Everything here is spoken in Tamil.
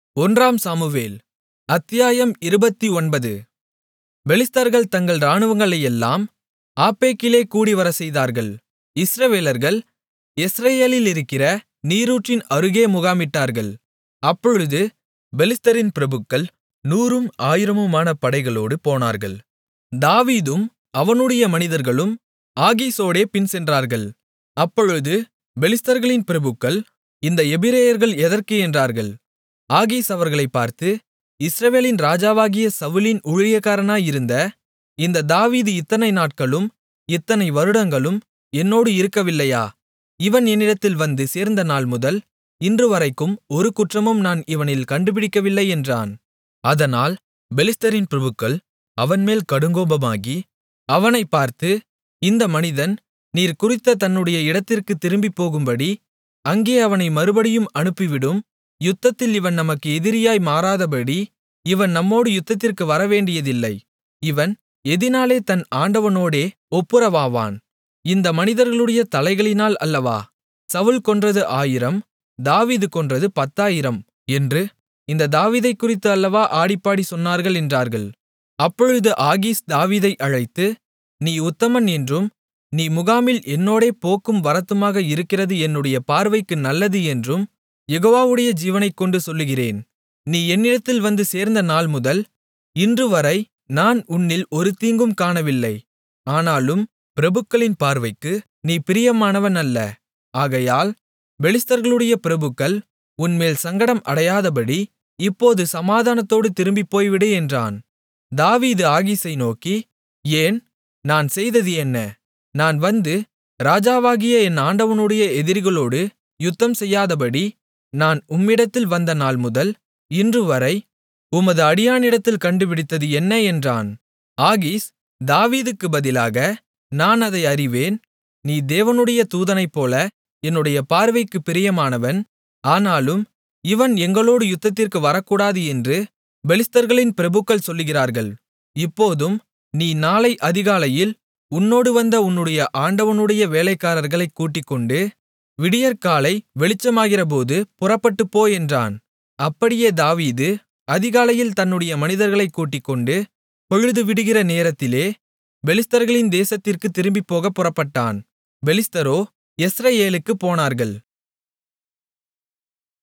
ஒன்றாம் சாமுவேல் அத்தியாயம் இருபத்தொன்பது பெலிஸ்தர்கள் தங்கள் இராணுவங்களையெல்லாம் ஆப்பெக்கிலே கூடிவரச்செய்தார்கள் இஸ்ரவேலர்கள் யெஸ்ரயேலிலிருக்கிற நீரூற்றின் அருகே முகாமிட்டார்கள் அப்பொழுது பெலிஸ்தரின் பிரபுக்கள் நூறும் ஆயிரமுமான படைகளோடு போனார்கள் தாவீதும் அவனுடைய மனிதர்களும் ஆகீசோடே பின்சென்றார்கள் அப்பொழுது பெலிஸ்தர்களின் பிரபுக்கள் இந்த எபிரெயர்கள் எதற்கு என்றார்கள் ஆகீஸ் அவர்களைப் பார்த்து இஸ்ரவேலின் ராஜாவாகிய சவுலின் ஊழியக்காரனாயிருந்த இந்த தாவீது இத்தனை நாட்களும் இத்தனை வருடங்களும் என்னோடு இருக்கவில்லையா இவன் என்னிடத்தில் வந்து சேர்ந்த நாள்முதல் இன்றுவரைக்கும் ஒரு குற்றமும் நான் இவனில் கண்டுபிடிக்கவில்லை என்றான் அதனால் பெலிஸ்தரின் பிரபுக்கள் அவன்மேல் கடுங்கோபமாகி அவனைப் பார்த்து இந்த மனிதன் நீர் குறித்த தன்னுடைய இடத்திற்குத் திரும்பிப்போகும்படி அங்கே அவனை மறுபடியும் அனுப்பிவிடும் யுத்தத்தில் இவன் நமக்கு எதிரியாய் மாறாதபடி இவன் நம்மோடு யுத்தத்திற்கு வரவேண்டியதில்லை இவன் எதினாலே தன் ஆண்டவனோடே ஒப்புரவாவான் இந்த மனிதர்களுடைய தலைகளினால் அல்லவா சவுல் கொன்றது ஆயிரம் தாவீது கொன்றது பத்தாயிரம் என்று இந்த தாவீதைக்குறித்து அல்லவா ஆடிப்பாடி சொன்னார்கள் என்றார்கள் அப்பொழுது ஆகீஸ் தாவீதை அழைத்து நீ உத்தமன் என்றும் நீ முகாமில் என்னோடே போக்கும் வரத்துமாக இருக்கிறது என்னுடைய பார்வைக்கு நல்லது என்றும் யெகோவாவுடைய ஜீவனைக்கொண்டு சொல்லுகிறேன் நீ என்னிடத்தில் வந்து சேர்ந்த நாள்முதல் இன்றுவரை நான் உன்னில் ஒரு தீங்கும் காணவில்லை ஆனாலும் பிரபுக்களின் பார்வைக்கு நீ பிரியமானவன் அல்ல ஆகையால் பெலிஸ்தர்களுடைய பிரபுக்கள் உன்மேல் சங்கடம் அடையாதபடி இப்போது சமாதானத்தோடு திரும்பிப் போய்விடு என்றான் தாவீது ஆகீசை நோக்கி ஏன் நான் செய்தது என்ன நான் வந்து ராஜாவாகிய என் ஆண்டவனுடைய எதிரிகளோடு யுத்தம் செய்யாதபடி நான் உம்மிடத்தில் வந்த நாள்முதல் இன்றுவரை உமது அடியானிடத்தில் கண்டுபிடித்தது என்ன என்றான் ஆகீஸ் தாவீதுக்கு பதிலாக நான் அதை அறிவேன் நீ தேவனுடைய தூதனைப்போல என்னுடைய பார்வைக்குப் பிரியமானவன் ஆனாலும் இவன் எங்களோடு யுத்தத்திற்கு வரக்கூடாது என்று பெலிஸ்தர்களின் பிரபுக்கள் சொல்லுகிறார்கள் இப்போதும் நீ நாளை அதிகாலையில் உன்னோடு வந்த உன்னுடைய ஆண்டவனுடைய வேலைக்காரர்களைக் கூட்டிக்கொண்டு விடியற்காலை வெளிச்சமாகிறபோது புறப்பட்டுப்போ என்றான் அப்படியே தாவீது அதிகாலையில் தன்னுடைய மனிதர்களைக் கூட்டிக்கொண்டு பொழுது விடிகிற நேரத்திலே பெலிஸ்தர்களின் தேசத்திற்குத் திரும்பிப்போகப் புறப்பட்டான் பெலிஸ்தரோ யெஸ்ரயேலுக்குப் போனார்கள்